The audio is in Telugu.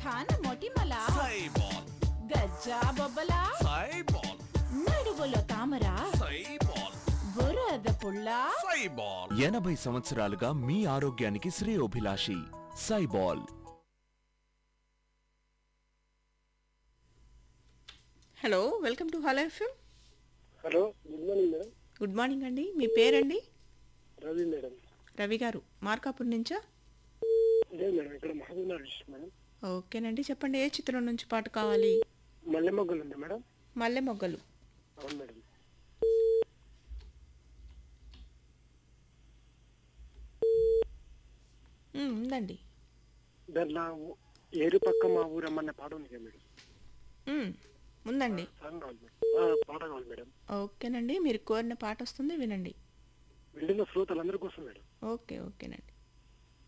ఖాన మొటిమల సైబాల్ గజ్జా బొబ్బల సైబాల్ నడువులో తామర సైబాల్ బురద పుల్ల సైబాల్ ఎనభై సంవత్సరాలుగా మీ ఆరోగ్యానికి శ్రేయోభిలాషి Saibal hello welcome to hello FM hello good morning madam good morning అండి మీ పేరండి రవి మేడం రవి గారు మార్కాపూర్ నుంచా లేదు మేడం ఇక్కడ మహబూబ్ నగర్ డిస్ట్రిక్ట్ మేడం ఓకేనండి చెప్పండి ఏ చిత్రం నుంచి పాట కావాలి మల్లె మొగ్గలు ఉంది మేడం మల్లె మొగ్గలు అవును మేడం మ్, ఉందండి దాంట్లో ఏరు పక్క మా ఊరమ్మన్న పాట ఉంది కదా మేడం మ్, ఉందండి సాంగ్ కావాలి మేడం ఆ, పాట కావాలి మేడం ఓకేనండి మీరు కోరిన పాట వస్తుంది వినండి వింటున్న శ్రోతలందరి కోసం మేడం ఓకే ఓకేనండి